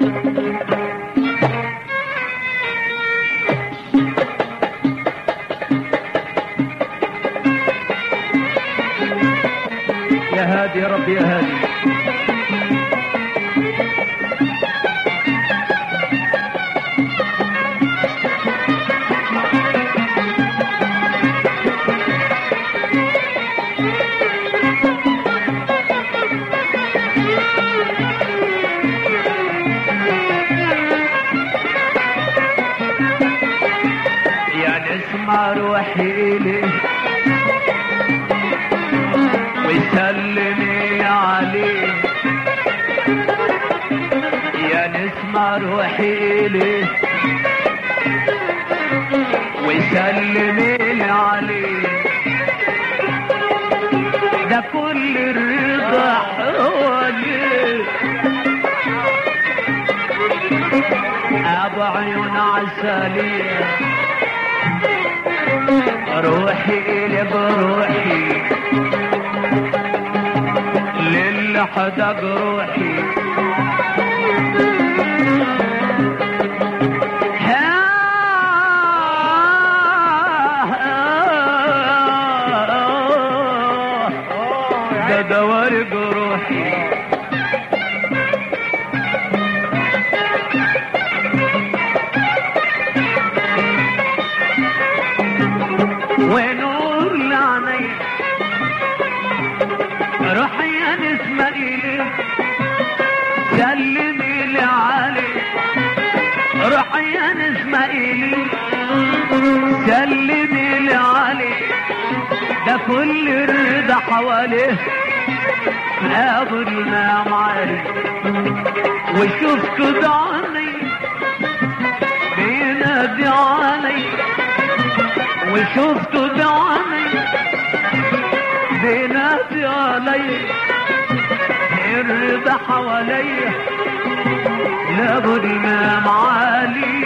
يا هادي يا رب يا هادي يا نسمع روحي إليه وسلمي عليه يا نسمع روحي إليه وسلمي لي عليه ده كل الرضا حواليه ابو عيون عسليه روحي إلي بروحي للي حدق روحي ده دوارق روحي ونور لعيني روحي يا نسمة إليه سلمي لي عليه روحي يا نسمة إليه سلمي لي عليه ده كل الرضا حواليه قابلنا معاه وشوف كده عني بينادي علي وشفته بعيني بينادي علي الرضا حواليا لابد ما معالي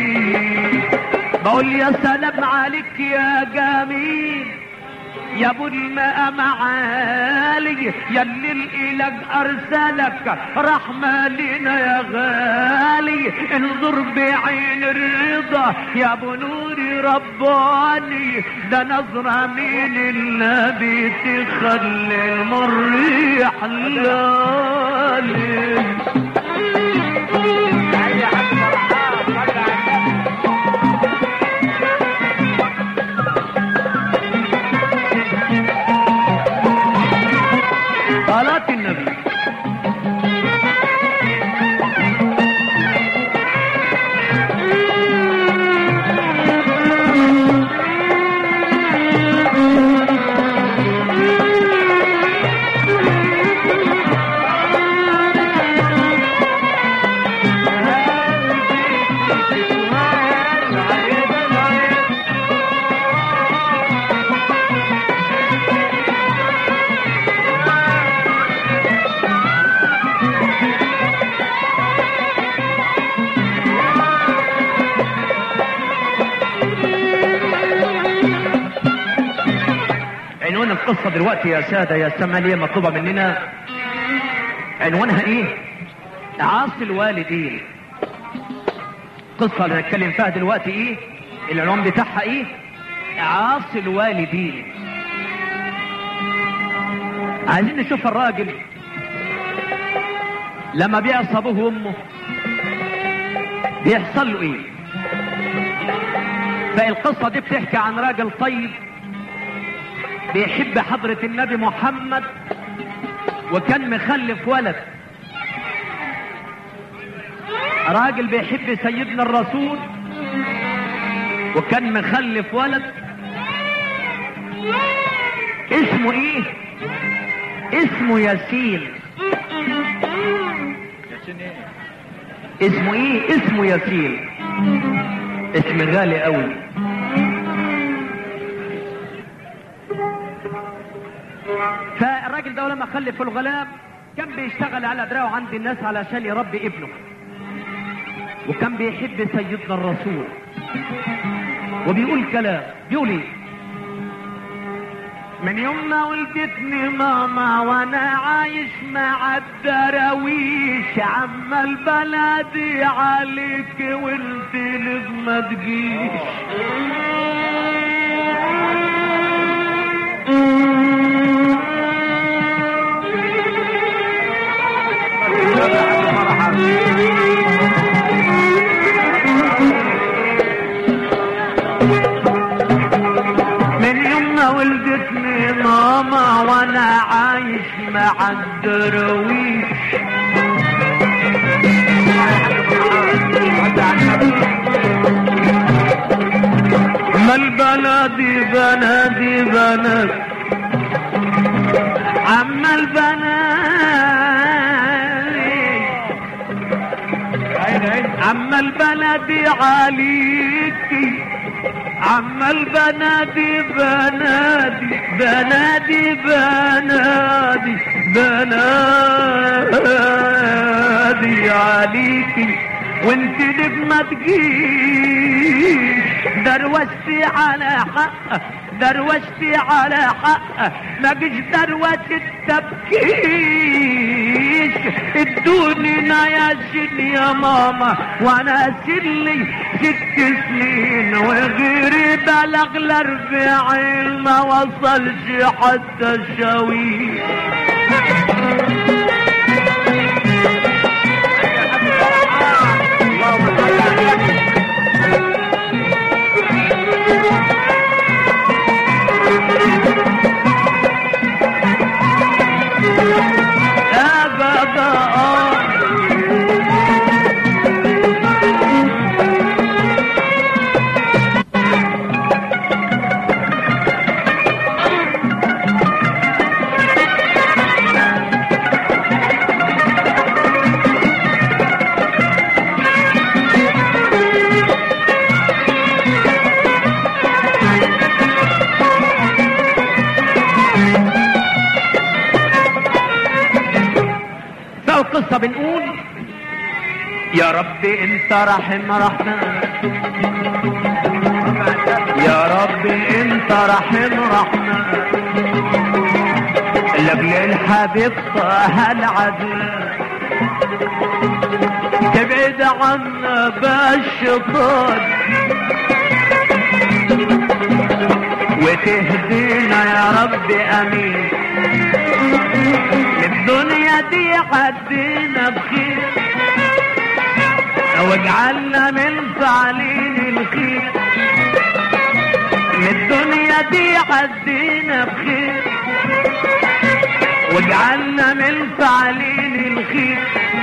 بقول يا سلام عليك يا جميل يا ابو الماء معالي يا اللي الاله ارسلك رحمه لنا يا غالي انظر بعين الرضا يا ابو نوري رباني ده نظرة من النبي تخلي المر يحلالي صلاة النبي عنوان القصة دلوقتي يا سادة يا سمالية مطلوبة مننا عنوانها ايه عاصي الوالدين القصة اللي هنتكلم فيها دلوقتي ايه العنوان بتاعها ايه عاصي الوالدين عايزين نشوف الراجل لما بيعصى ابوه وامه بيحصل له ايه فالقصة دي بتحكي عن راجل طيب بيحب حضرة النبي محمد وكان مخلف ولد راجل بيحب سيدنا الرسول وكان مخلف ولد اسمه ايه اسمه ياسين اسمه ايه اسمه ياسين اسم غالي قوي فالراجل ده لما خلف الغلام كان بيشتغل على دراعه عند الناس علشان يربي ابنه وكان بيحب سيدنا الرسول وبيقول كلام بيقول ايه من يوم ما ولدتني ماما وانا عايش مع الدراويش عم البلدي عليك وانت لازم ما تجيش من يوم ما ولدتني ماما وانا عايش مع الدرويش ما البلدي بنادي بنات عم البنات عم البلدي عليكي عم البنادي بنادي بنادي بنادي بنادي عليكي وانت لك ما تجيش دروشتي على حقه دروشتي على حقه ما جيش دروش التبكيش ادوني نياشن يا ماما وانا سلي ست سنين وغيري بلغ الاربعين ما وصلش حتى الشاويش أبدا آه. فالقصة بنقول يا رب انت رحم رحمن يا رب انت رحم رحمن لاجل الحبيب طه العذاب تبعد عنا بالشيطان وتهدينا يا رب امين الدنيا دي عدينا بخير واجعلنا من فعلين الخير الدنيا دي عدينا بخير واجعلنا من فعلين الخير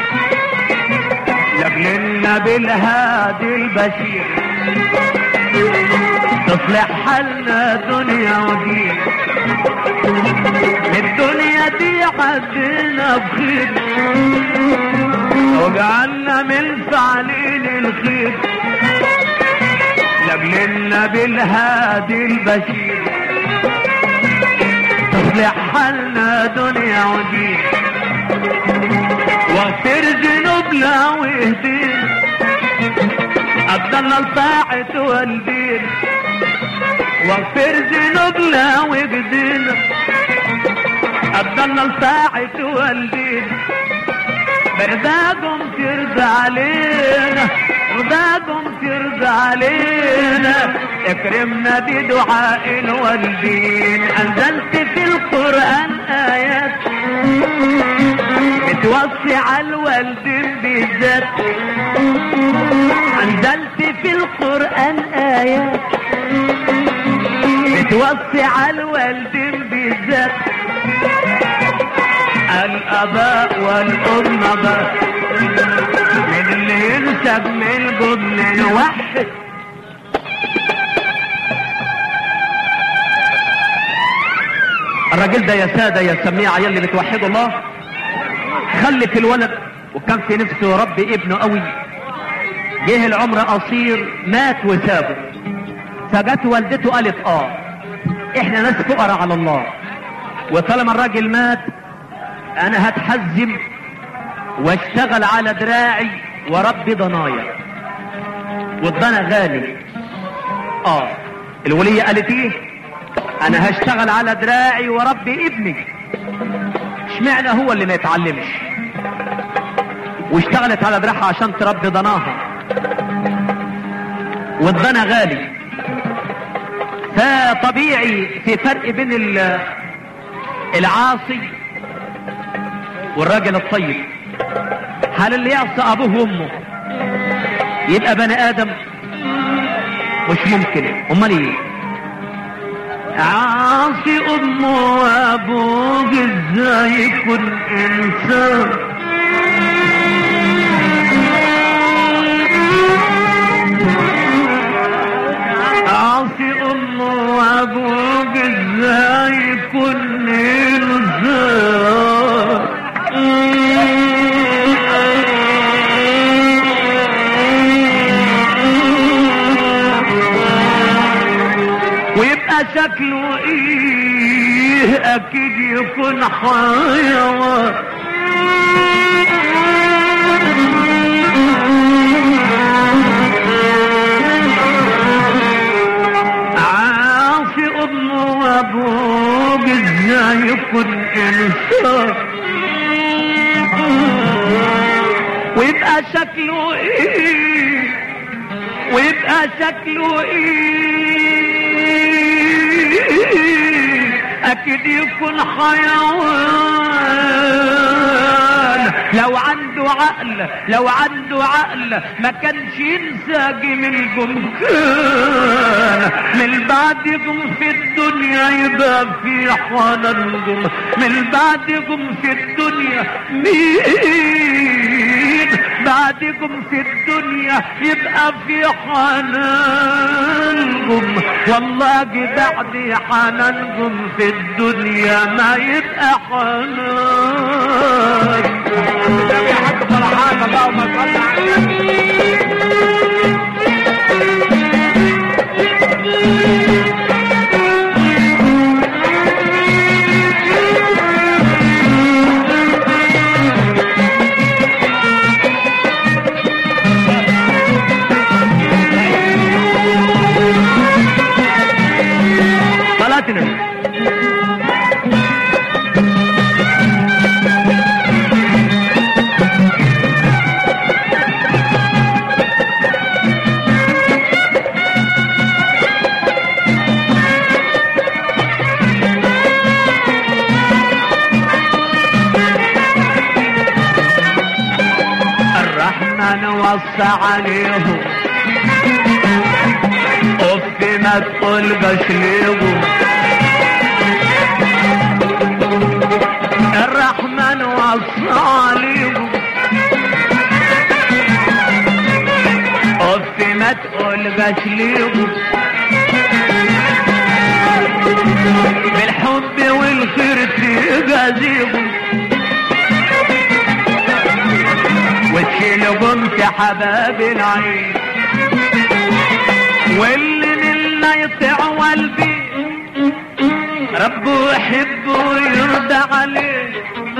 لاجل النبي الهادي البشير تصلح حالنا دنيا ودين الدنيا دي عدينا بخير وجعلنا من فعلين الخير لاجل النبي الهادي البشير تصلح حالنا دنيا ودين واغفر ذنوبنا واهدينا أفضلنا لطاعة والدين واغفر ذنوبنا واهدينا أفضلنا لطاعة والدين برضاكم ترضى علينا رضاكم ترضى علينا اكرمنا بدعاء الوالدين انزلت في القرآن آيات بتوصي على الوالدين بالذات انزلت في القرآن آيات بتوصي على الوالدين بالذات الاباء والامهات من اللي ينسب من جبن الوحد الراجل ده يا سادة يا سميعة يلي بتوحدوا الله خلف الولد وكان في نفسه يربي ابنه قوي جه العمر قصير مات وسابه فجت والدته قالت اه احنا ناس فقراء على الله وطالما الراجل مات انا هتحزم واشتغل على دراعي وربي ضنايا والضنا غالي اه الولية قالت ايه انا هشتغل على دراعي وربي ابني اشمعنى هو اللي ما يتعلمش واشتغلت على دراعها عشان تربي ضناها والضنا غالي فطبيعي في فرق بين ال- العاصي والراجل الطيب هل اللي يعصى ابوه وامه يبقى بني ادم مش ممكن امال ايه عاصي امه وابوه ازاي يكون انسان عاصي امه وابوه ازاي يكون انسان ويبقى شكله ايه اكيد يكون حيوان عاصي امه وابوه ازاي يكون انسان ويبقى شكله ايه ويبقى شكله ايه اكيد يكون حيوان لو عنده عقل لو عنده عقل ما كانش ينسى جميلكم كان من بعدكم في الدنيا يبقى في حنانكم من بعدكم في الدنيا مين بعدكم في الدنيا يبقى في حنانكم والله بعد حنانكم في الدنيا ما يبقى حنان النبي حق فرحان اللهم صل على النبي صلاة النبي الرحمن وصى عليهم اف ما تقولش ليهم الرحمن وصى عليهم اف ما تقولش ليهم بالحب والخير تجازيهم وتشيلهم في حباب العين واللي منا يطيع والبي ربه يحبه ويرضى عليه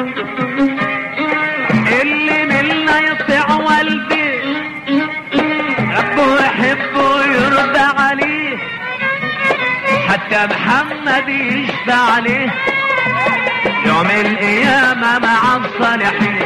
اللي منا يطيع والبي ربه يحبه ويرضى عليه حتى محمد يشفى عليه يوم القيامة مع الصالحين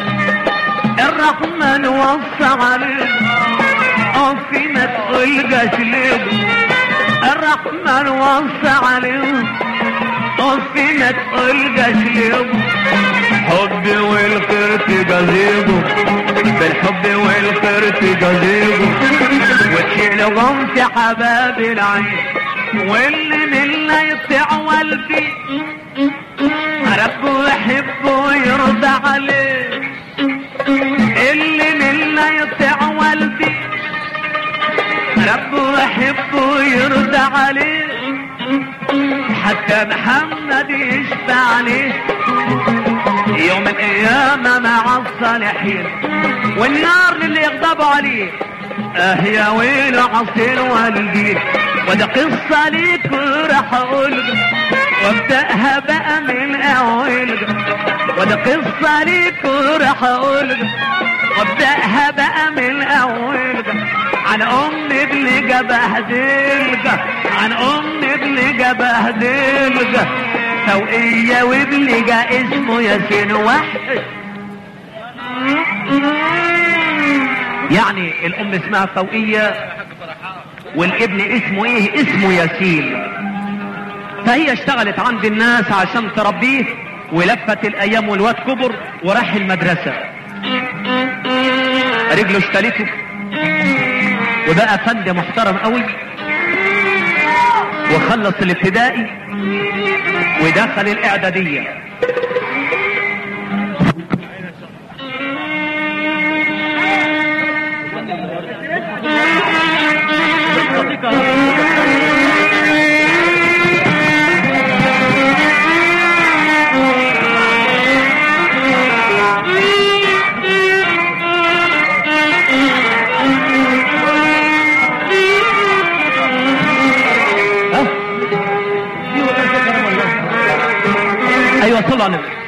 الرحمن وصى عليه أوفي ما تقولش ليه الرحمن وصى عليه أوفي ما تقولش ليه حب والخير تجازيبه بالحب والخير تجازيبه وتشيلهم في حباب العين واللي منا يطيع والبي ربه يحبه ويرضى عليه اللي منا يطيع والبي ربه يحبه ويرضى عليه حتى محمد يشفى عليه يوم القيامة مع الصالحين والنار للي يغضبوا عليه اه يا ويل عصير والدين وده قصة ليك راح اقول وابدأها بقى من اول وده قصة ليك راح اقول وابدأها بقى من اول عن ام ابن جبهدلك عن ام ابن جبهدلك توقية وابن جا اسمه ياسين وحش يعني الام اسمها فوقية والابن اسمه ايه اسمه ياسين فهي اشتغلت عند الناس عشان تربيه ولفت الايام والواد كبر وراح المدرسة رجله اشتلته وبقى فند محترم قوي وخلص الابتدائي ودخل الاعدادية ايوه صلى على النبي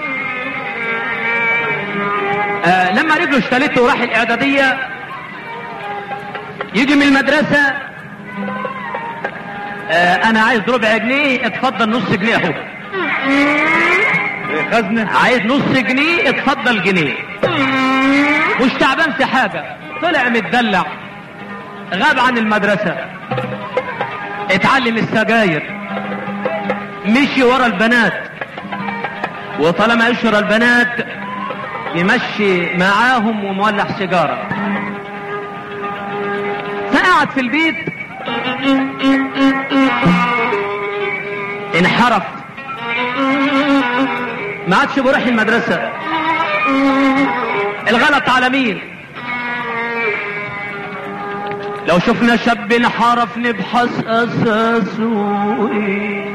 آه لما رجله اشتلته وراح الاعداديه يجي من المدرسه آه انا عايز ربع جنيه اتفضل نص جنيه اهو خزنة عايز نص جنيه اتفضل جنيه مش تعبان في حاجه طلع متدلع غاب عن المدرسه اتعلم السجاير مشي ورا البنات وطالما يمشي ورا البنات يمشي معاهم ومولع سيجاره فقعد في البيت انحرف ما عادش بيروح المدرسه الغلط على مين لو شفنا شاب انحرف نبحث اساسه ايه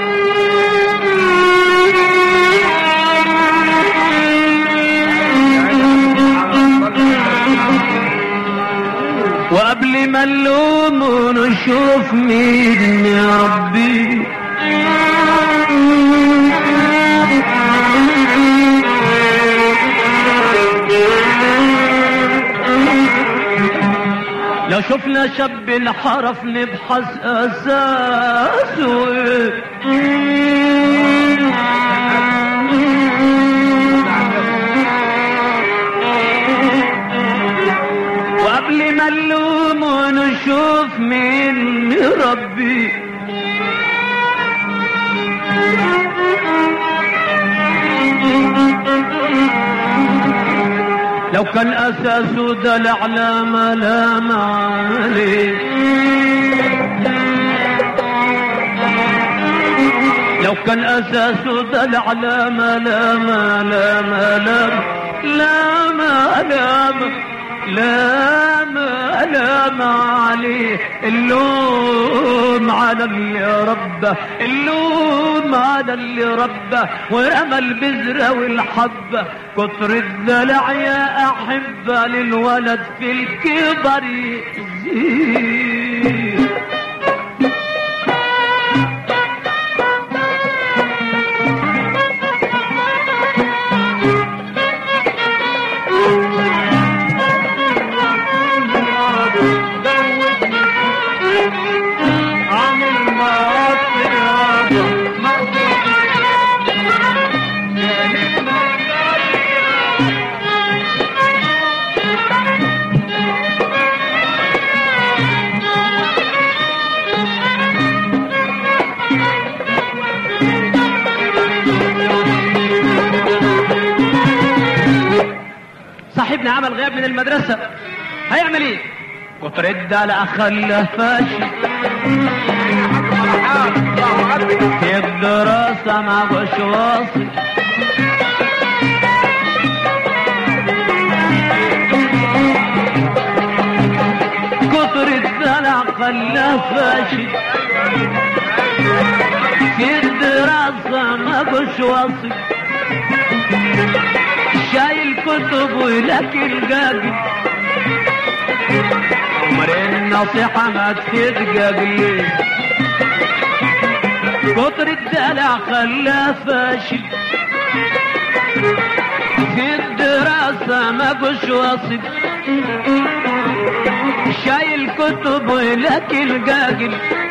وقبل ما نلوم ونشوف مين يا ربي لو شفنا شاب انحرف نبحث اساسه ايه وقبل ما نلوم ونشوف مين ربي لو كان اساسه ده العلامة لا عليه لو كان اساسه ده العلامة لا ما لا ما لا لا ما لا ما لا ما لا ما عليه اللوم على اللي ربه اللوم على اللي ربه ورمى البذرة والحبة كتر الدلع يا أحبة للولد في الكبر يزيد عن المعاصي يابا صاحبنا عمل غياب من المدرسة هيعمل ايه كتر الدلع خلى فاشل في الدراسة ما بقاش واصل كتر الدلع خلى فاشل في الدراسة ما بقاش واصل شايل كتب ولكن قاقل عمر النصيحة ما تفيد قاقل كتر الدلع خلاه فاشل في الدراسة ما بش واصل شايل كتب ولكن قاقل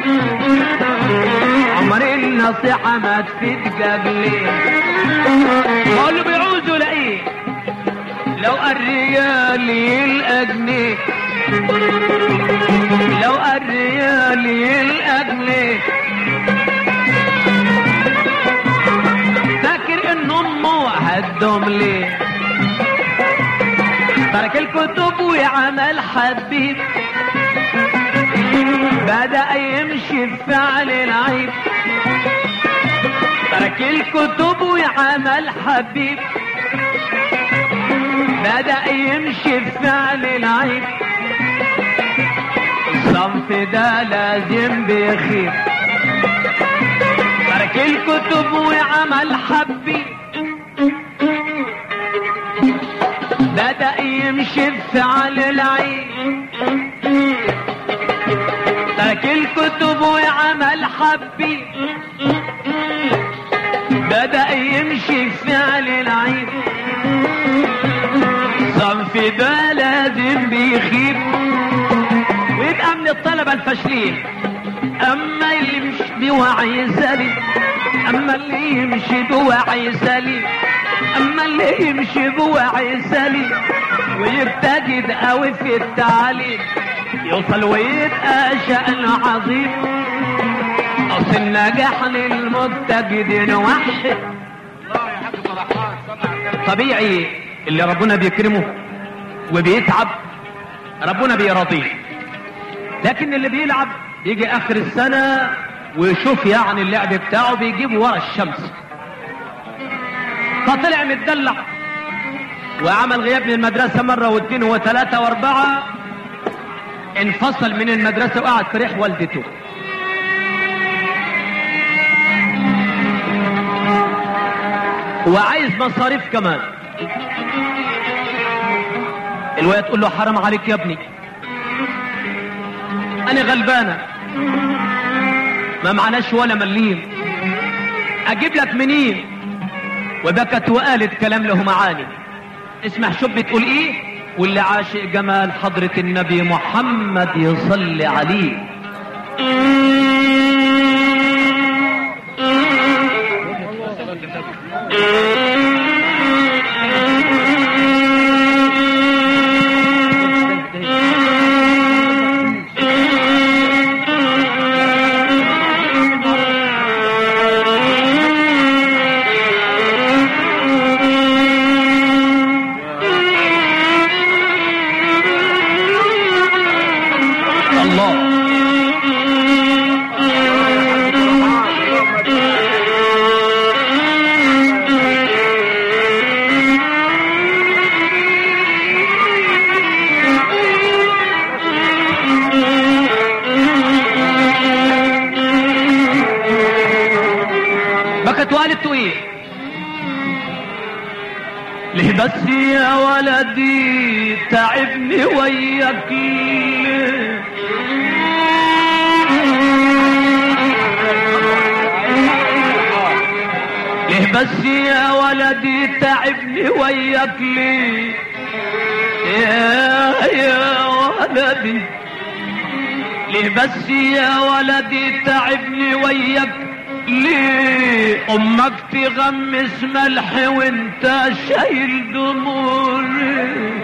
عمر النصيحة ما تفيد قاقل ما اللي بيعوزوا لايه لو الريال الأجنيه لو الريال الأجنيه فاكر ان امه هدهم ليه ترك الكتب وعمل حبيب بدأ يمشي بفعل العيب ترك الكتب وعمل حبيب بدأ يمشي بفعل العيب الصنف ده لازم بيخيب ترك الكتب وعمل حبيب بدأ يمشي بفعل العيب ترك الكتب وعمل حبيب بدأ يمشي بفعل العيب صنف ده لازم بيخيب ويبقى من الطلبة الفاشلين أما اللي مش بوعي سليم أما اللي يمشي بوعي سليم أما اللي يمشي بوعي سليم ويبتجد قوي في التعليم يوصل ويبقى شأن عظيم أصل النجاح للمبتجدين وحش الله يا حاج فرحان صلى على النبي طبيعي اللي ربنا بيكرمه وبيتعب ربنا بيرضيه لكن اللي بيلعب يجي اخر السنة ويشوف يعني اللعب بتاعه بيجيبه ورا الشمس فطلع متدلع وعمل غياب من المدرسة مرة واثنين وثلاثة واربعة انفصل من المدرسة وقعد في ريح والدته وعايز مصاريف كمان الواد تقول له حرام عليك يا ابني انا غلبانه ما معناش ولا مليم اجيب لك منين وبكت وقالت كلام له معاني اسمع شو بتقول ايه واللي عاشق جمال حضرة النبي محمد يصلي عليه الله بكت وقالت ايه ليه بس يا ولدي تعبني وياك ليه ليه بس يا ولدي تعبني وياك ليه يا يا ولدي ليه بس يا ولدي تعبني وياك ليه امك تغمس ملح وانت شايل دموعي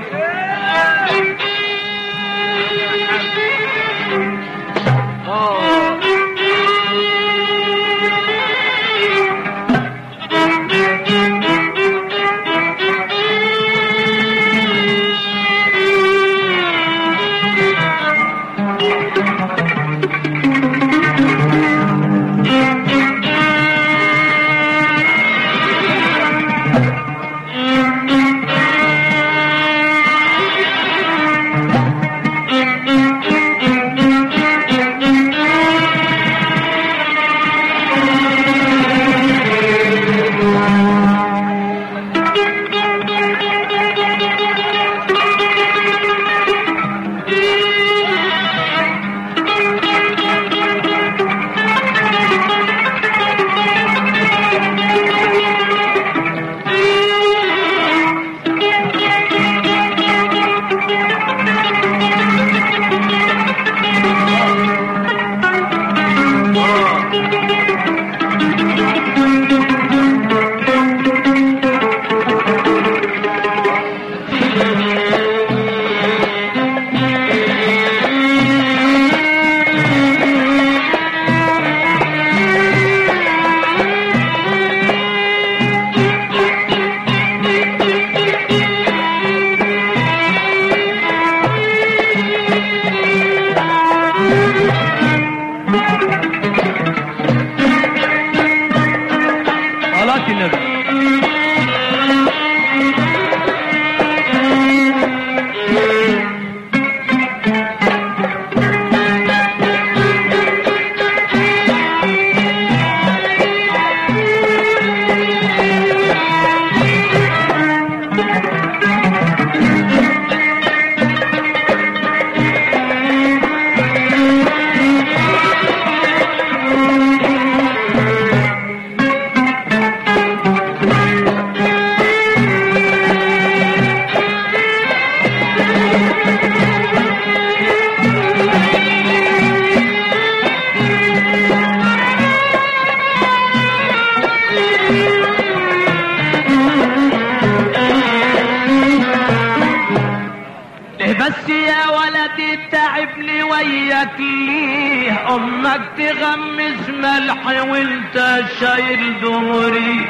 بس يا ولدي تعبني وياك ليه امك تغمس ملح وانت شايل دوري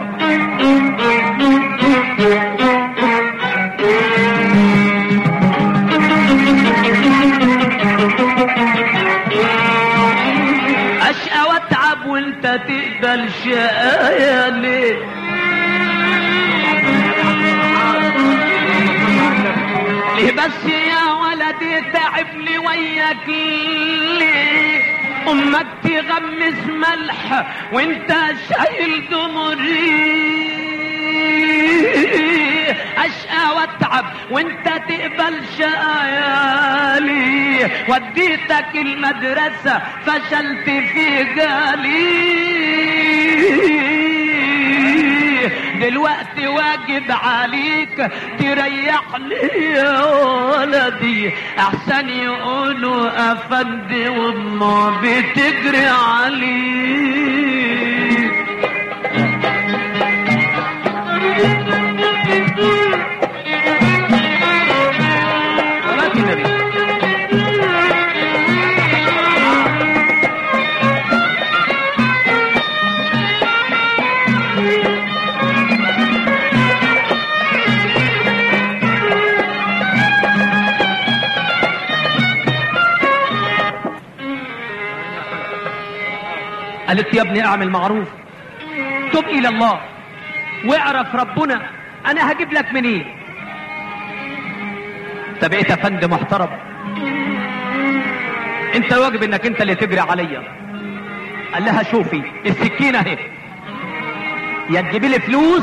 اشقى واتعب وانت تقبل شقايا ليه ليه بس يا ولدي تعبني وياك ليه امك تغمس ملح وانت شايل دمري اشقى واتعب وانت تقبل شقايالي وديتك المدرسة فشلت في جالي دلوقتي واجب عليك تريحني يا ولدي احسن يقولوا افندي وامه بتجري عليك صلاة النبي قالت يا ابني اعمل معروف تب الى الله واعرف ربنا انا هجيب لك منين انت بقيت افند محترم انت واجب انك انت اللي تجري عليا قال لها شوفي السكينه اهي يا تجيبي لي فلوس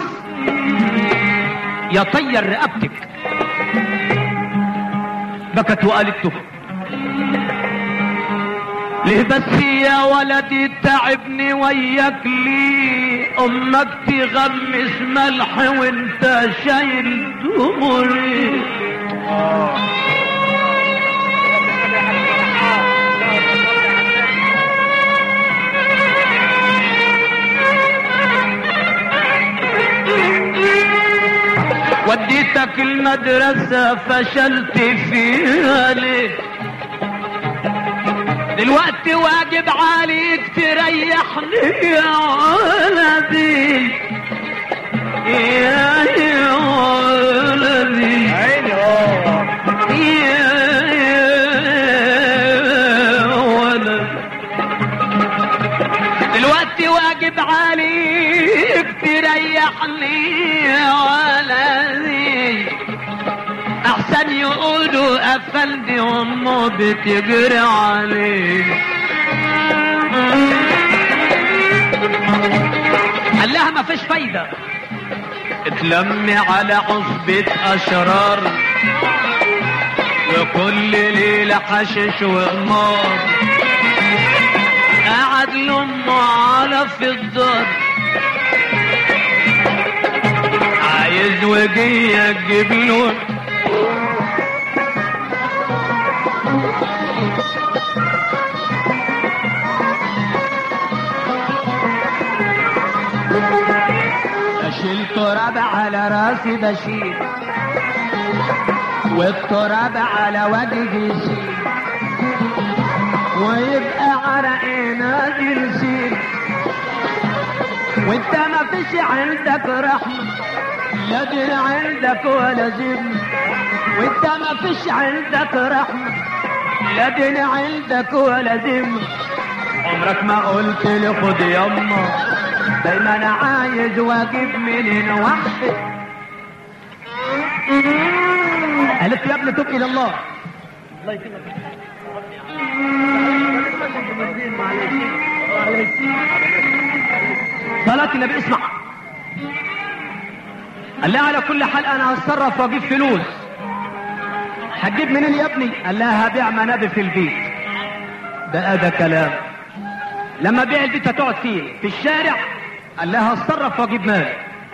يا طير رقبتك بكت وقالت له ليه بس يا ولدي تعبني وياك ليه امك تغمس ملح وانت شايل دمري وديتك المدرسة فشلت فيها ليه دلوقتي واجب عليك تريحني يا ولدي يا يا ولدي عيني اه يا يا ولدي دلوقتي واجب عليك تريحني يا ولدي احسن يقولوا افندي وامه بتجري عليه قال لها ما فيش فايده اتلمي على عصبة اشرار وكل ليلة حشش وقمار قعد لامه على في الدار عايز وجيه تجيب له اشيل تراب على راسي بشيل والتراب على وجهي يشيل ويبقى عرقي نازل سيل وانت ما فيش عندك رحمة لا دين عندك ولا ذمة وانت ما فيش عندك رحمة لا دين عندك ولا ذمة عمرك ما قلت لي خد يما دايما انا عايز واجيب منين واحد قالت يا ابني تب الى الله الله يكرمك صلاة النبي اسمع قال لها على كل حال انا هتصرف واجيب فلوس هتجيب منين يا ابني قال لها هبيع منابي في البيت ده ده كلام لما بيع البيت هتقعد فيه في الشارع قال لها هتصرف واجيب مال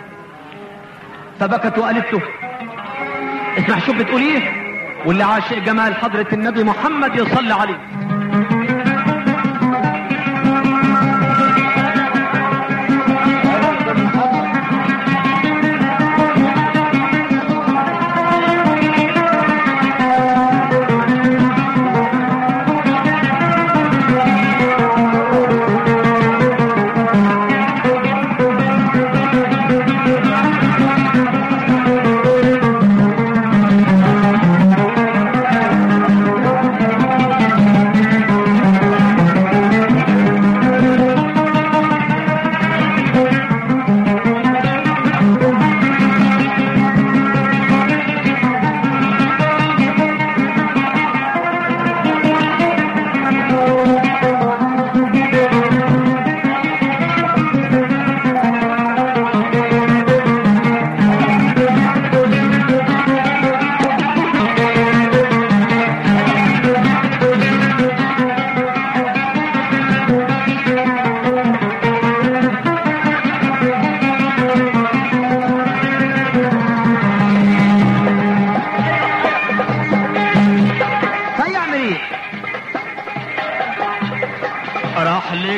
فبكت وقالت له اسمع شوف بتقول ايه واللي عاشق جمال حضرة النبي محمد يصلي عليه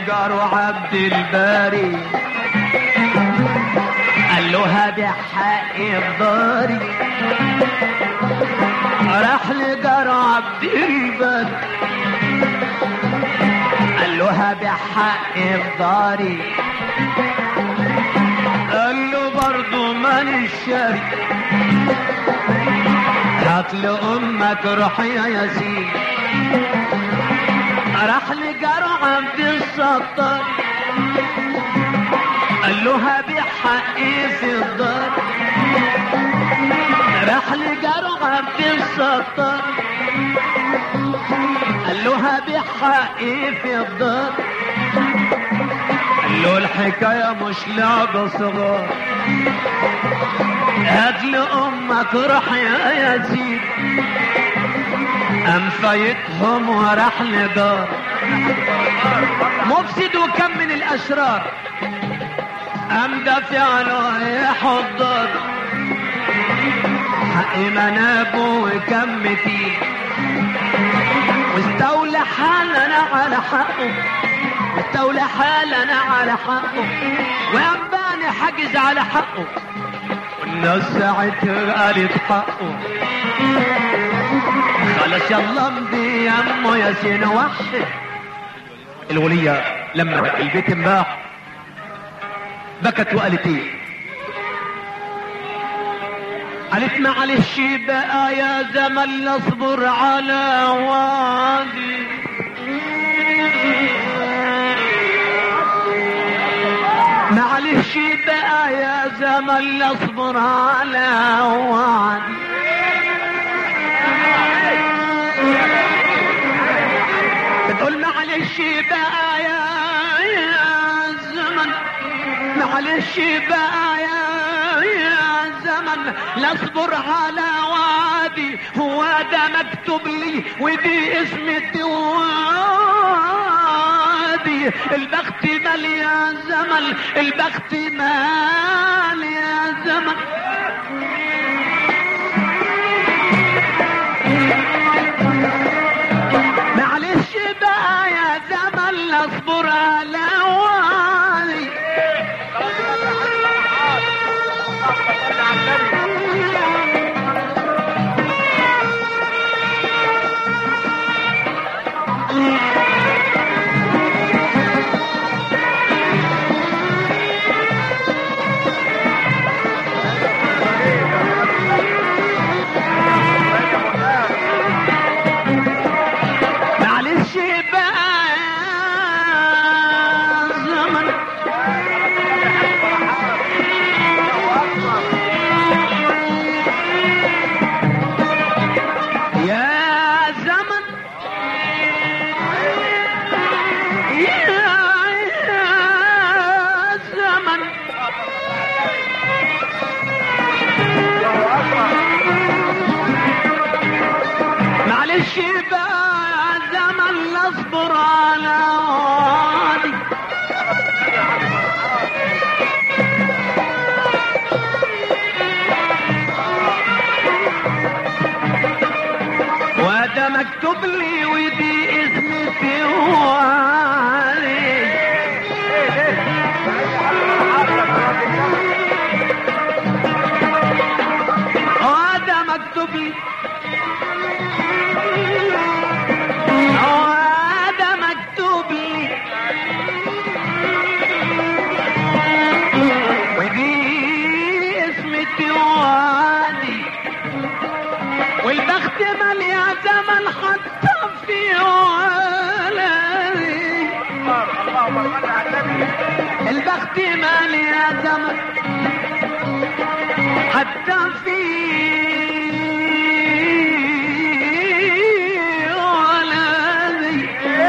لجاره عبد الباري قال له هبيع حقي بداري راح لجاره عبد الباري قال له هبيع حقي بداري قال له برضه ماني شاري هات لأمك روح يا ياسين راح لجاره عبد الستار قال له هبيع حقي في الدار راح لجاره عبد الستار قال له هبيع حقي في الدار قال له الحكاية مش لعبة صغار هات لأمك روح يا يزيد قام فايتهم وراح لدار مفسد وكم من الأشرار قام دافع له يحضر حق منابه وكم متين واستولى حالنا على حقه واستولى حالنا على حقه وقام باني حجز على حقه والناس ساعتها قالت حقه خلاص يلا امضي يا امه يا سين وحي الولية لما البيت انباح بكت وقالت ايه قالت معلش بقى يا زمن اصبر على وعدي معلش بقى يا زمن اصبر على وعدي بتقول معلش بقى يا يا زمن معلش بقى يا يا زمن لاصبر على وعدي هو ده مكتوب لي ودي اسمتي وعدي البخت مال يا زمن البخت مال يا زمن معلش بقى يا زمن لاصبر على وعدي معلش بقى يا زمن يا زمن يا يا زمن معلش بقى يا زمن نصبر على وعدي وده مكتوب لي ودي اسمتي وعلي وده مكتوب لي وده مكتوب لي ودي اسمتي وعدي والبخت مال يا زمن حتى في ولدي اللهم صل على النبي البخت مال يا زمن حتى في ولدي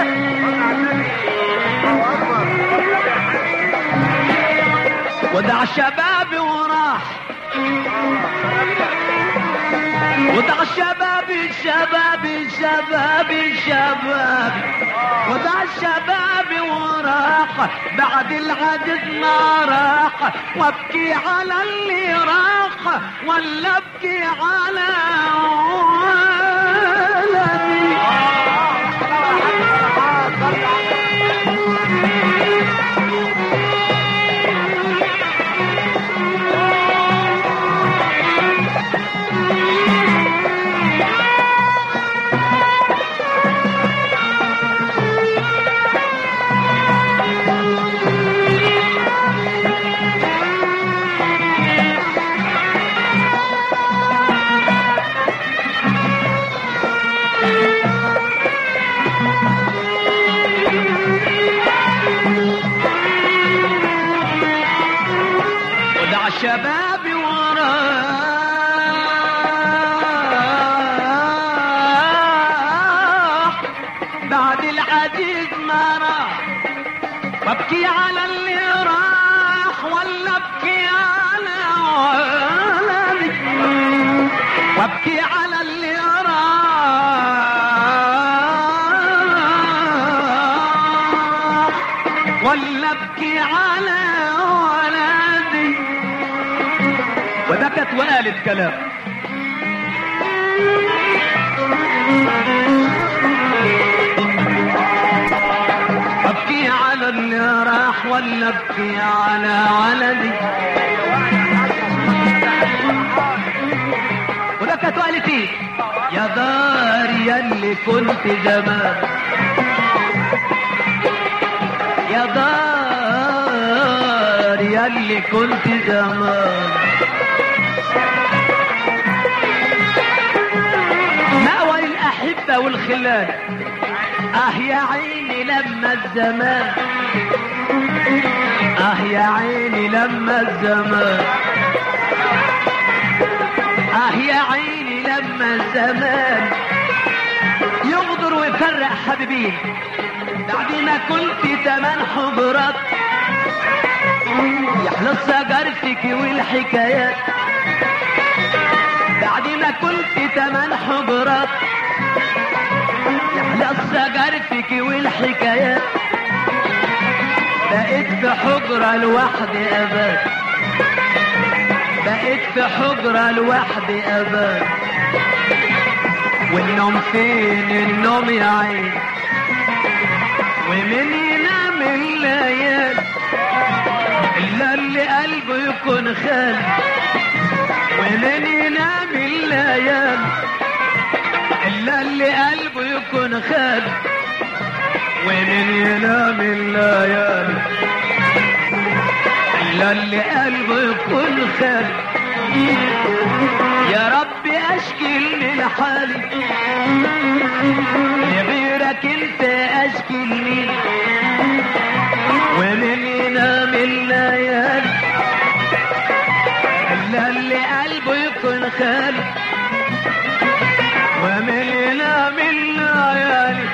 ودع شبابي وراح ودع شبابي شبابي شبابي شبابي ودع شبابي وراح بعد العجز ما راح وابكي على اللي راح ولا ابكي على ولدي شبابي وراح بعد العزيز ما راح وابكي على اللي راح ولا ابكي على ولدي وابكي على اللي راح ولا ابكي على ولدي وبكت وقالت كلام ابكي على اللي راح ولا ابكي على ولدي وبكت وقالت ايه يا دار يلي كنت زمان يا دار يلي كنت زمان مأوى الأحبة والخلان آه يا عيني لما الزمان آه يا عيني لما الزمان آه يا عيني لما الزمان يغدر ويفرق حبيبين بعد ما كنت تمن حجرات يحلى سجارتك والحكايات بعد ما كنت تمن حجرات يحلى سجارتك والحكايات بقيت في حجرة لوحدي أباد بقيت في حجرة لوحدي أباد والنوم فين النوم يا عين ومن ينام الليل إلا اللي قلبه يكون خالي ومن ينام الليل إلا اللي قلبه يكون خالي ومن ينام الليالي إلا اللي قلبه يكون خالي يا رب اشكي من حالي لغيرك انت اشكي لمين ومن ينام الليالي الا اللي قلبه يكون خالي ومن ينام الليالي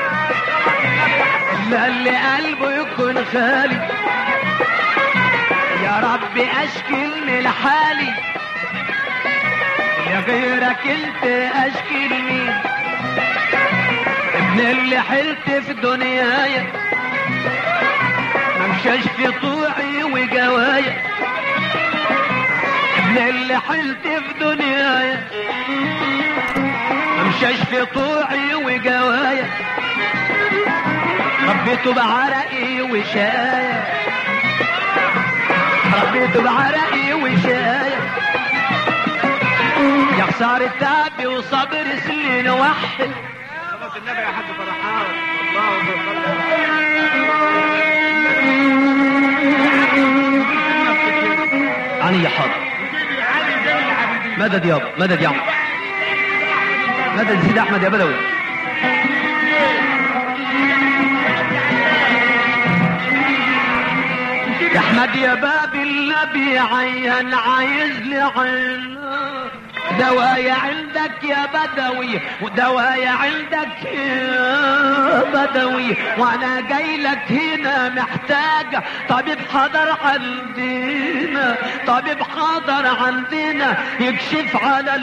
الا اللي قلبه يكون خالي يا رب اشكي من حالي يا غيرك انت اشكي لمين ابن اللي حلت في دنيايا ممشاش في طوعي وجوايا ابن اللي حلت في دنيايا ممشاش في طوعي وجوايا ربيته بعرقي وشايا ربيته بعرقي وشايا يا خسارة تعبي وصبر سنين وحد صلاة النبي يا حاج فرحان اللهم عني يا حاضر مدد يابا مدد يا عم مدد سيدي احمد يا بدوي يا احمد يا باب النبي عين عايز لي عين دوايا عندك يا بدوي ودوايا عندك يا بدوي وانا جاي لك هنا محتاج طبيب حضر عندنا طبيب حضر عندنا يكشف على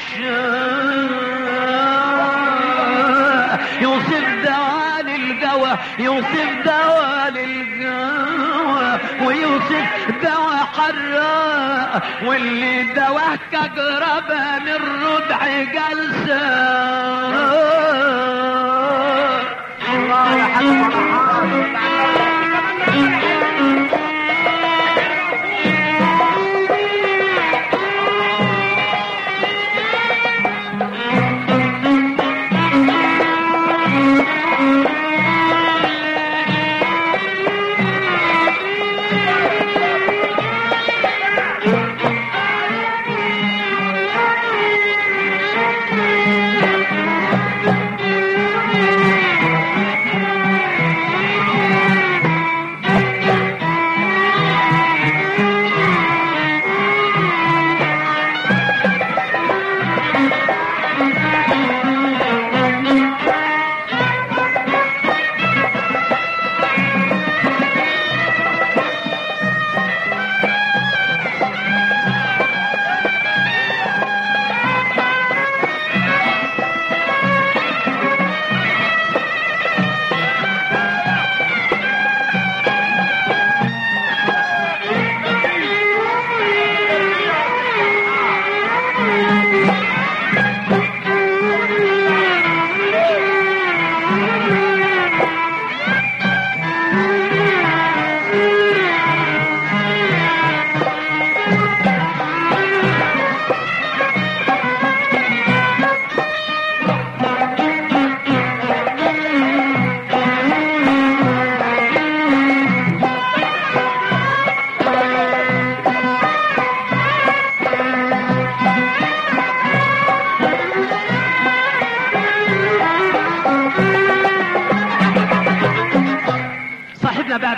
العشاق يوصف دواء للجوى يوصف دواء للجوى ويوصف دواء حراق واللي دواه كجربة من ربع جلسة الله يا حاج فرحان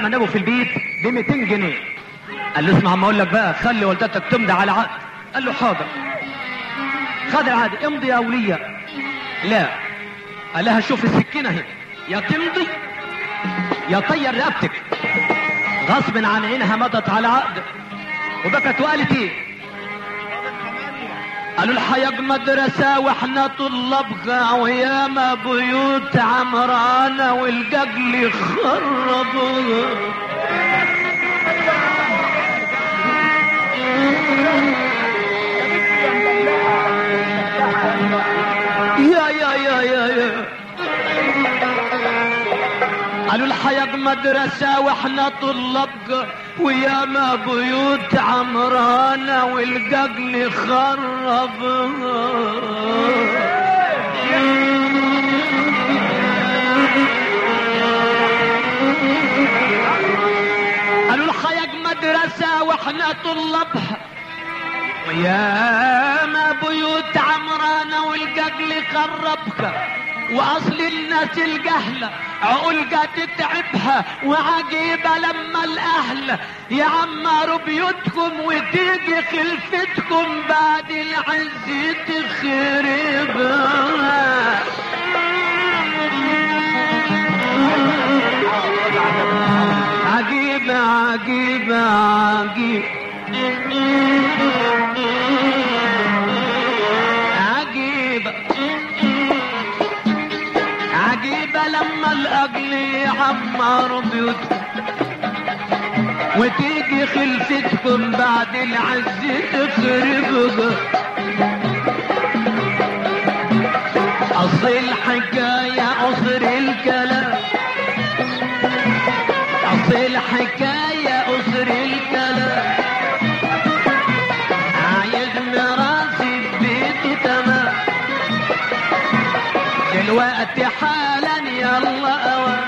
ما نابه في البيت ب 200 جنيه قال له اسمع ما اقول لك بقى خلي والدتك تمضي على عقد قال له حاضر خد العقد امضي يا ولية لا قال لها شوف السكينة اهي يا تمضي يا طير رقبتك غصب عن عينها مضت على عقد وبكت وقالت ايه قالوا الحياة مدرسة واحنا طلابها وياما بيوت عمرانة والجبل خربوها يا يا يا يا يا قالوا الحياة مدرسة واحنا طلابها وياما بيوت عمرانة والجبل خربها قالوا الحياة مدرسة واحنا طلابها وياما بيوت عمرانة والجبل خربها واصل الناس الجهلة عقولها تتعبها وعجيبة لما الاهل يعمروا بيوتكم وتيجي خلفتكم بعد العز تخربها عجيبة عجيبة عجيبة عجيبة عجيبة لما الأجل يعمر بيوتكم وتيجي خلفتكم بعد العز تخربها أصل الحكاية أصل الكلام أصل الحكاية أصل الكلام عايز مراسي في بيتي تمام دلوقتي حالا يلا أوان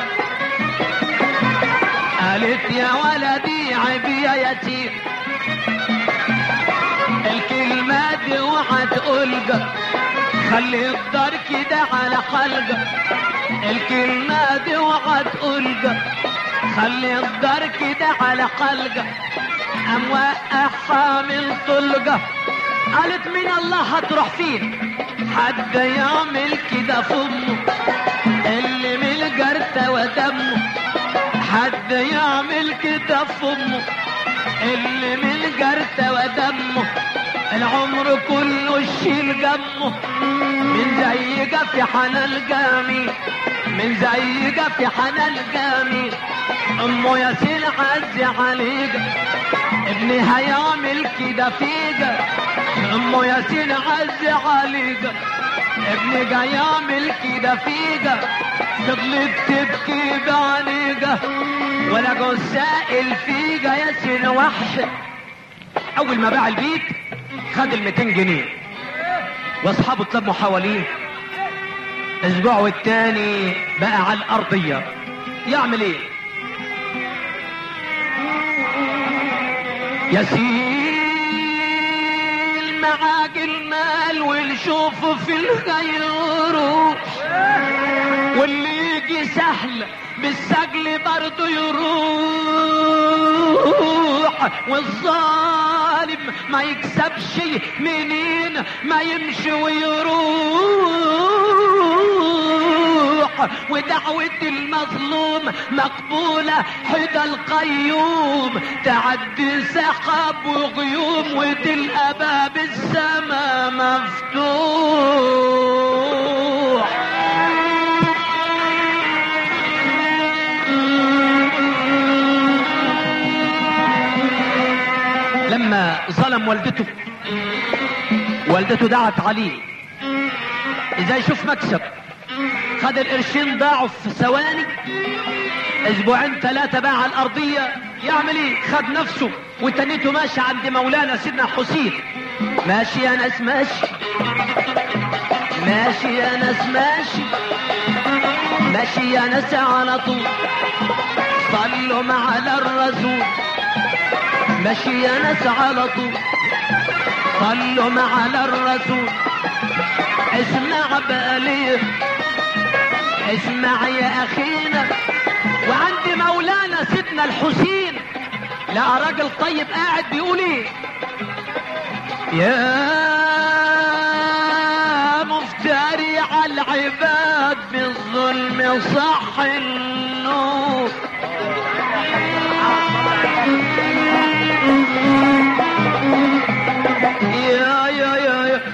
قالت يا ولدي عيب يا يتيم الكلمة دي اوعى تقولها خلي الدار كده على حلقة الكلمة دي اوعى تقولها خلي الدار كده على حلقة قام وقعها من طلقة قالت من الله هتروح فين حد يعمل كده في امه اللي من الجرتة ودمه حد يعمل كده في امه اللي من الجرتة ودمه العمر كله الشيل جمه من زي في حنان جميل من زي في حنان جميل امه ياسين عز عليك ابني هيعمل كده فيك امه ياسين عز عليك ابني جاي يعمل كده فيك فضلت تبكي بعينيك ولا جو سائل فيك ياسين وحش اول ما باع البيت خد ال 200 جنيه واصحابه اتلموا حواليه اسبوع والتاني بقى على الارضيه يعمل ايه يسيل معاك المال والشوف في الخير روح واللي يجي سهل بالسجل برضه يروح والظالم ما يكسبش منين ما يمشي ويروح ودعوة المظلوم مقبولة حدى القيوم تعدي سحاب وغيوم وتلقى باب السما مفتوح لما ظلم والدته والدته دعت عليه ازاي يشوف مكسب خد القرشين ضاعوا في ثواني اسبوعين ثلاثة باع على الارضية يعمل ايه خد نفسه وتنيته ماشي عند مولانا سيدنا حسين ماشي يا ناس ماشي ماشي يا ناس ماشي ماشي يا ناس على طول صلوا على الرسول ماشي يا ناس على طول صلوا على الرسول اسمع بقى اسمع يا اخينا وعند مولانا سيدنا سيدنا الحسين لقى راجل طيب قاعد بيقول ايه يا مفتري على العباد بالظلم صح النور يا يا يا يا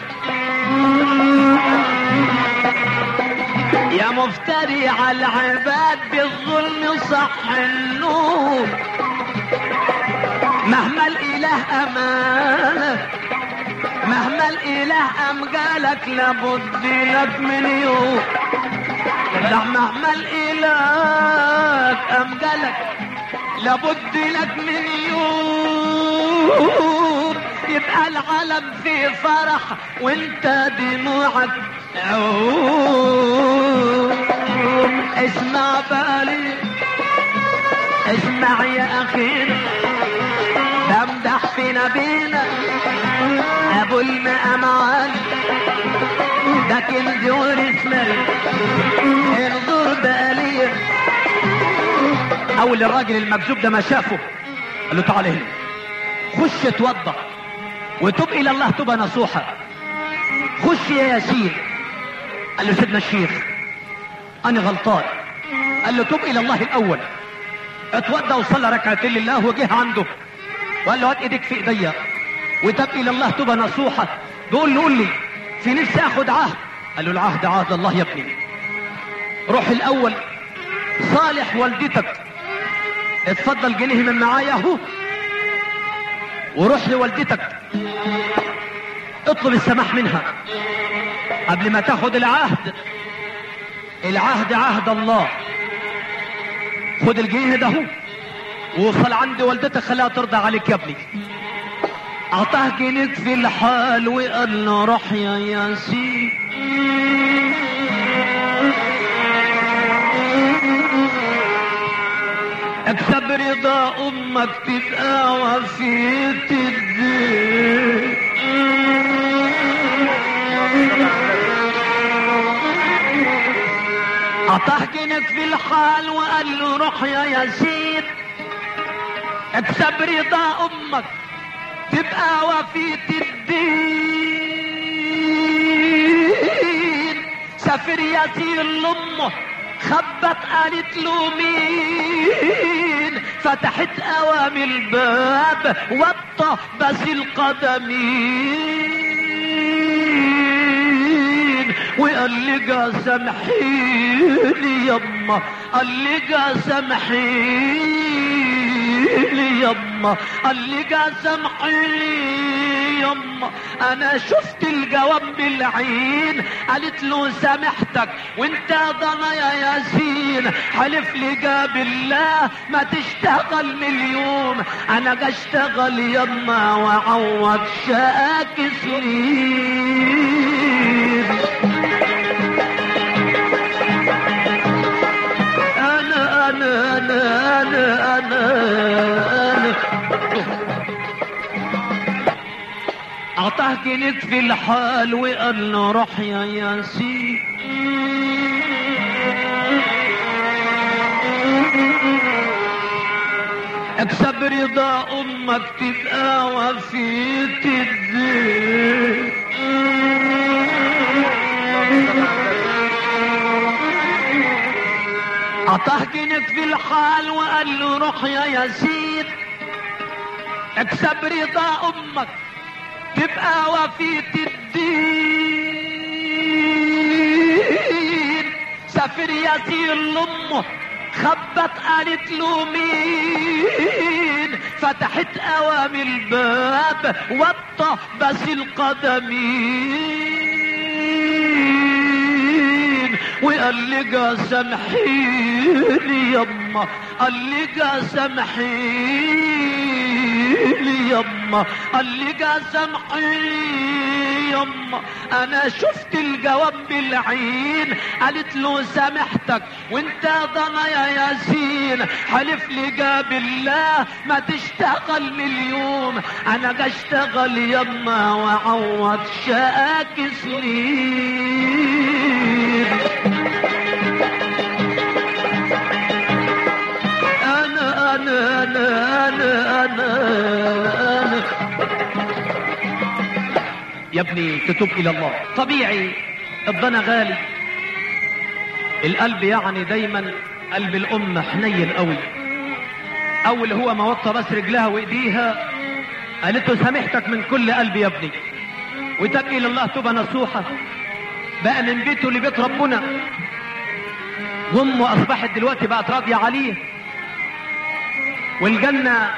يا مفتري على العباد بالظلم صح النور مهما الاله امانك مهما الاله ام قالك لابد لك من يوم لا مهما الاله ام قالك لابد لك من يوم يبقى العالم في فرح وانت دموعك عوم اسمع بالي اسمع يا اخي بمدح في نبينا ابو المقام علي ده كنز ورث مالي انظر بالي اول الراجل المكذوب ده ما شافه قال له تعالى هنا خش اتوضى وتوب الى الله توبه نصوحه خش يا ياسين قال له سيدنا الشيخ انا غلطان قال له توب الى الله الاول اتوضى وصلى ركعتين لله وجه عنده وقال له هات ايديك في ايديا وتاب الى الله توبه نصوحه بيقول له قول لي في نفسي اخد عهد قال له العهد عهد الله يا ابني روح الاول صالح والدتك اتفضل جنيه من معايا اهو وروح لوالدتك اطلب السماح منها قبل ما تاخد العهد العهد عهد الله خد الجنيه ده اهو ووصل عند والدتك خليها ترضى عليك يا ابني اعطاه جنيك في الحال وقال له روح يا ياسين اكسب رضا امك تبقى وفيت الدين اعطاه جنيك في الحال وقال له روح يا ياسين اكسب رضا امك تبقى وفيت الدين سافر ياسين لامه خبت قالت له مين فتحت اوامي الباب وطى بس القدمين وقال لي جا سامحيني يما قال لي جا سامحيني يما قال لي جا سامحيني يما انا شفت الجواب بالعين قالت له سامحتك وانت ضنا يا ياسين حلف لي جا بالله ما تشتغل مليون انا جا اشتغل يما وعوض شقاك سنين انا انا انا انا انا انا اعطاه جنيك في الحال وقال له روح يا ياسين اكسب رضا امك تبقى وفيت الدين اعطاه جنيك في الحال وقال له روح يا ياسين اكسب رضا امك تبقى وفيت الدين سافر ياسين لامه خبت قالت له مين فتحت اوامي الباب وطى بس القدمين وقال لي جا سامحيني يما قال لي جا سامحيني يما قال لي جا سامحيني يما انا شفت الجواب بالعين قالت له سامحتك وانت ضنا يا ياسين حلف لي جا بالله ما تشتغل مليون انا جا اشتغل يما وعوض شقاك سنين انا انا يا ابني تتوب الى الله طبيعي الضنا غالي القلب يعني دايما قلب الام حنين قوي اول هو ما وطى بس رجلها وايديها قالت له سامحتك من كل قلبي يا ابني وتاب الى الله توبه نصوحه بقى من بيته لبيت ربنا وامه اصبحت دلوقتي بقت راضيه عليه والجنه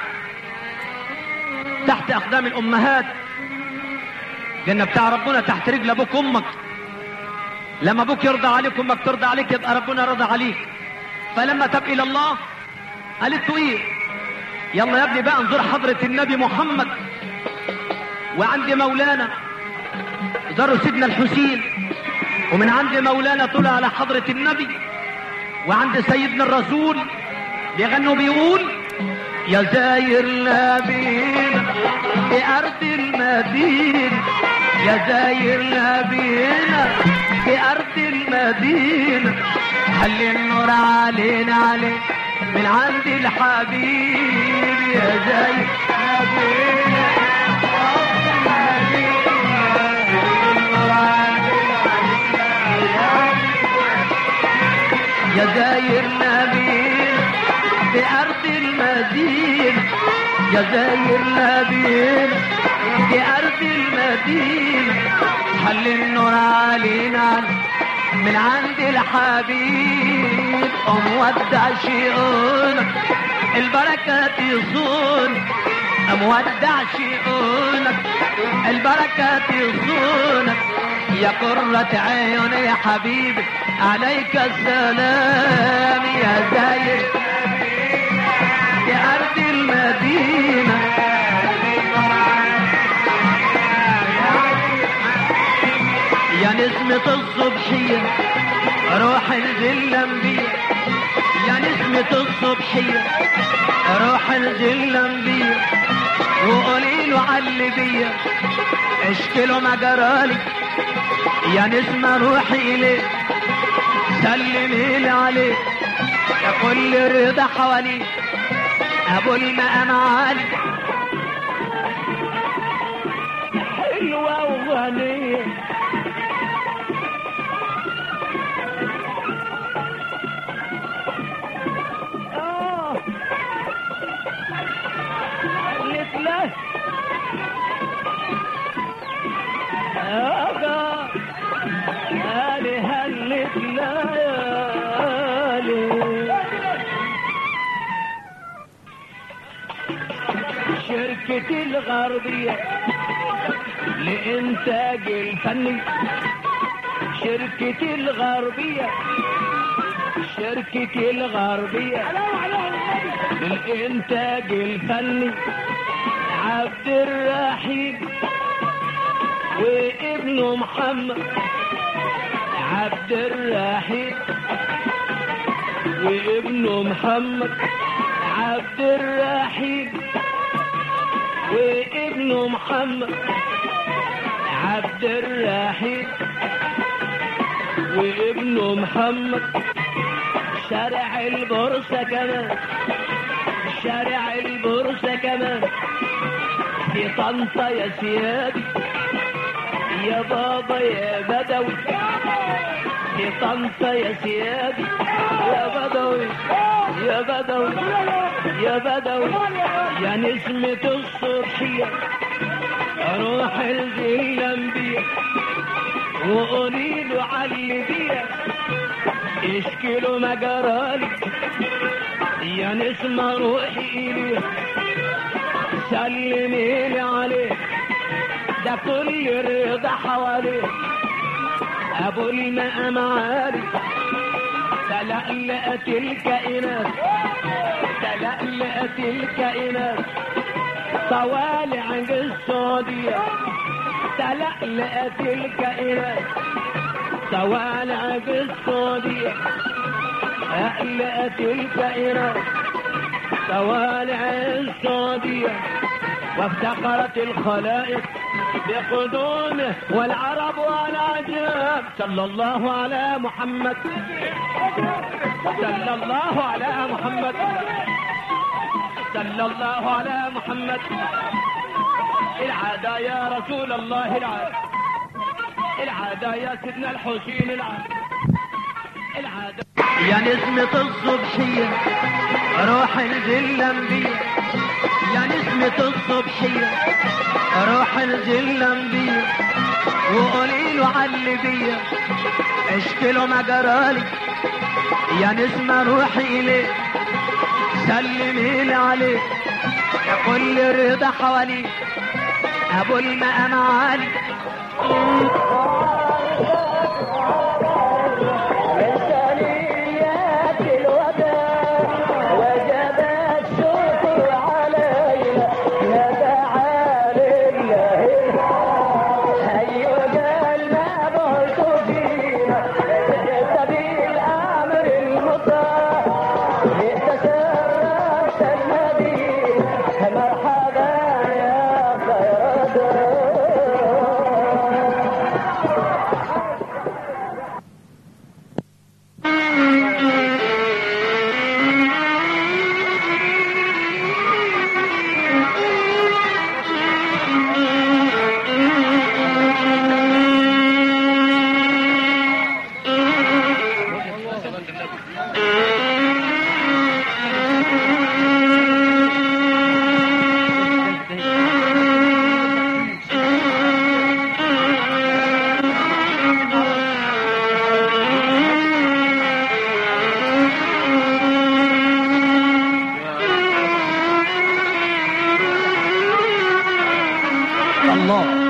تحت اقدام الامهات جنة بتاع ربنا تحت رجل ابوك وامك لما ابوك يرضى عليك وامك ترضى عليك يبقى ربنا رضى عليك فلما تاب الى الله قالت له ايه يلا يا ابني بقى نزور حضرة النبي محمد وعند مولانا زاروا سيدنا الحسين ومن عند مولانا طلع على حضرة النبي وعند سيدنا الرسول بيغنوا بيقول يا زاير نبينا بأرض المدينة يا زاير نبينا بأرض المدينة خلي النور علينا عليك من عند الحبيب يا زاير نبينا يا زاير نبينا بأرض المدينة يا زاير نبينا بأرض المدينة خلي النور علينا من عند الحبيب قوم ودع شيئونك البركات يصون قوم ودع شيئونك البركات يصونك يا قرة عيوني يا حبيبي عليك السلام يا زاير يا أرض المدينة يا نسمة الصبحية روح انزل الأنبياء يا نسمة الصبحية روح انزل الأنبياء وقولي له علي بيا اشكي له ما جرالي يا نسمة روحي إليه سلمي لي عليه يا كل رضا حواليه ابو المقام عالي حلوة وغنية آه قلت له آه هالي هلت ليالي شركة الغربية لإنتاج الفني شركة الغربية شركة الغربية للإنتاج الفني عبد الرحيم وابنه محمد عبد الرحيم وابنه محمد عبد الرحيم وابنه محمد عبد الرحيم وابنه محمد شارع البورصة كمان شارع البورصة كمان في طنطا يا سيادي يا بابا يا بدوي في طنطا يا سيادي يا بدوي يا بدوي يا بدوي يا نسمة الصبحية روح الزي الأنبياء وقولي له علي بيا اشكي له ما جرالي يا نسمة روحي إليه سلمي لي عليه ده كل الرضا حواليه ابو المقام عالي تلألأت الكائنات تلألأت الكائنات طوالع السعودية تلألأت الكائنات طوالع السعودية تلألأت الكائنات طوالع السعودية وافتقرت الخلائق بقدومه والعرب والعجاب صلى الله على محمد صلى الله على محمد صلى الله على محمد العادة يا رسول الله العادة العادة يا سيدنا الحسين العادة العادة يا نسمة الصبحية روح انزل انبيا يا نسمة الصبحية روح انزل انبيا وقولي له علي بيا اشكي له ما جرالي يا نسمة روحي اليه سلمي لي عليه يا كل رضا حواليه ابو المقام عالي إنسانيات الوداع وجب الشكر علينا نفع لله أيها المبعوث فينا جئت بالأمر المطاع جئت شرفت المدينة مرحبا يا خير دار الله